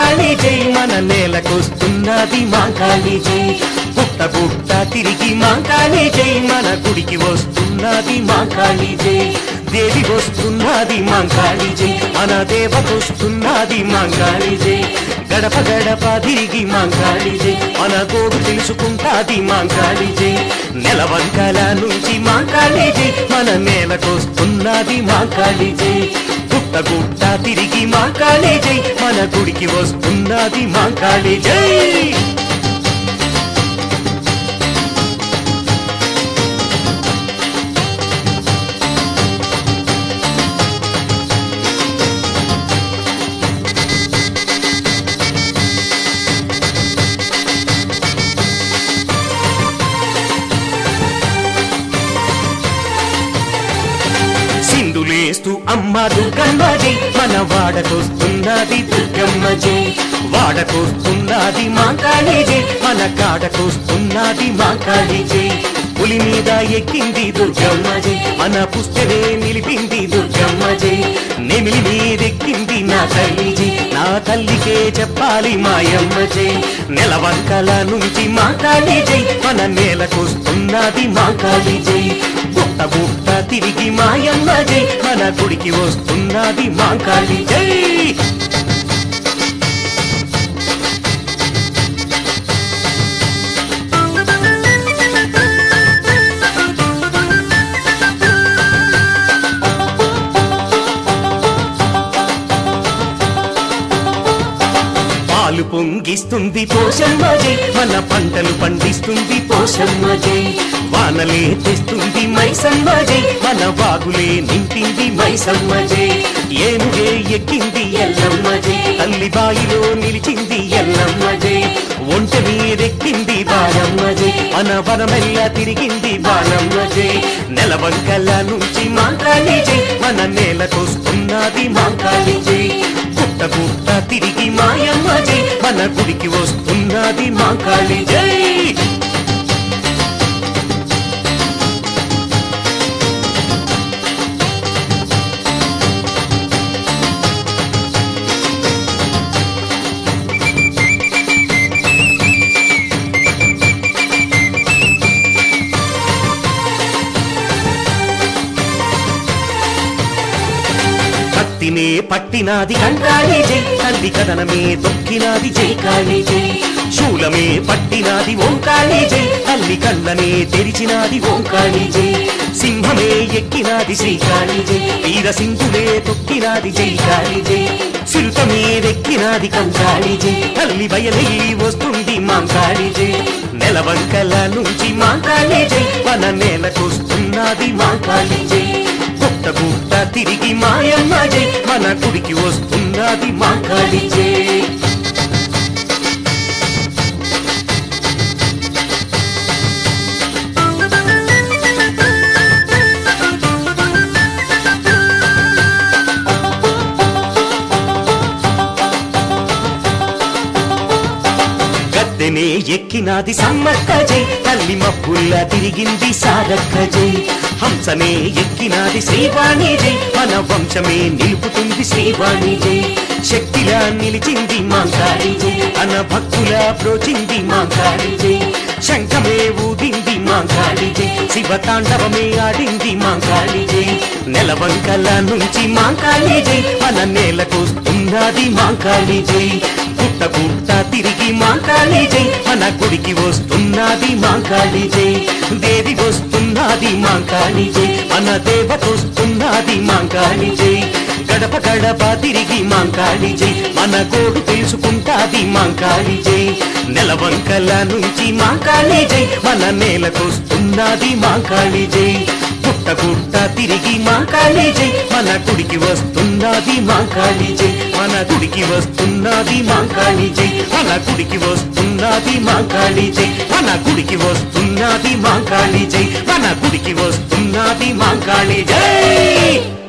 మాంకాళి జై మన నేలకొస్తున్నది మాంకాళి జై పుట్ట పుట్ట తిరిగి మాంకాళి జై మన గుడికి వస్తున్నది మాంకాళి జై దేవి వస్తున్నది మాంకాళి జై మన దేవతొస్తున్నది మాంకాళి జై గడప గడప తిరిగి మాంకాళి జై మన గోడు తెలుసుకుంటాది మాంకాళి జై నెలవంకల నుంచి మాంకాళి జై మన నేలకొస్తున్నది మాంకాళి జై గుట్ట గుట్ట తిరిగి మాంకాళి జై మన గుడికి వస్తున్నది మాంకాళి జై సింధులేస్తూ అమ్మ దుర్గమ్మ జై మన వాడకొస్తున్నది దుర్గమ్మ జై వాడకొస్తున్నది మాంకాళి జై మన కాడకొస్తున్నది మాంకాళి జై పులి మీద ఎక్కింది దుర్గమ్మ జై మన పుస్తవే నిలిపింది దుర్గమ్మ జై నెమిలి మీదెక్కింది నా తల్లి జై నా తల్లికే చెప్పాలి మాయమ్మ జై నెలవంకల నుంచి మాంకాళి జై మన నేలకొస్తున్నది మాంకాళి జై బుట్ట బుట్ట తిరిగి మాయమ్మ జై మన గుడికి వస్తున్నది మాంకాళి జై పాలు పొంగిస్తుంది పోషమ్మ జై మన పంటలు పండిస్తుంది పోషమ్మ జై వానలే తెస్తుంది మైసమ్మ జై మన వాగులే నింపింది మైసమ్మ జై ఏనుగే ఎక్కింది ఎల్లమ్మ జై తల్లి బాయిలో నిలిచింది ఎల్లమ్మ జై ఒంట మీరెక్కింది బాలమ్మ జై మన వనమెల్ల తిరిగింది బాలమ్మ జై నెలవంకల నుంచి మాంకాళి జై మన నేలకొస్తున్నది మాంకాళి జై పుట్ట పుట్ట తిరిగి మాయమ్మ జై మన గుడికి వస్తున్నది మాంకాళి జై కత్తినే పట్టినాది కంకాళి జై తల్లి కథనమే తొక్కినాది జై కాళి జై శూలమే పట్టినాది ఓంకాళి జై తల్లి కళ్ళనే తెరిచినాది ఓంకాళి జై సింహమే ఎక్కినాది శ్రీకాళి జై వీర సింధులే తొక్కినాది జై కాళి జై సిరుత మీరెక్కినాది కంకాళి జై తల్లి బయలై వస్తుంది మాంకాళి జై నెలవంకల నుంచి మాంకాళి జై మన నేలకొస్తున్నది మాంకాళి జై గుట్ట గుట్ట తిరిగి మాయమ్మ జై మన గుడికి వస్తున్నది మాంకాళి జై గద్దెనే ఎక్కినాది సమ్మక్క జై తల్లి మబ్బుల్లా తిరిగింది సారక్క జై హంసనే ఎక్కినాది శ్రీవాణి జై మన వంశమే నిలుపుతుంది శ్రీవాణి జై శక్తిలా నిలిచింది మాంకాళి జై అన భక్తుల ప్రోచింది మాంకాళి జై శంఖమే ఊదింది మాంకాళి జై శివ తాండవమే ఆడింది మాంకాళి జై నెలవంకల నుంచి మాంకాళి జై మన నేలకొస్తున్నది మాంకాళి జై పుట్ట పుట్ట తిరిగి మాంకాళి జై మన గుడికి వస్తున్నది మాంకాళి జై దేవి వస్తున్నది మాంకాళి జై మన దేవతొస్తున్నది మాంకాళి జై గడప గడప తిరిగి మాంకాళి జై మన గోడు తెలుసుకుంటాది మాంకాళి జై నెలవంకల నుంచి మాంకాళి జై మన నేలకొస్తున్నది మాంకాళి జై పుట్ట పుట్ట తిరిగి మాంకాళి జై మన గుడికి వస్తున్నది మాంకాళి జై మన గుడికి వస్తున్నది మాంకాళి జై మన గుడికి వస్తున్నది మాంకాళి జై మన గుడికి వస్తున్నది మాంకాళి జై మన గుడికి వస్తున్నది మాంకాళి జై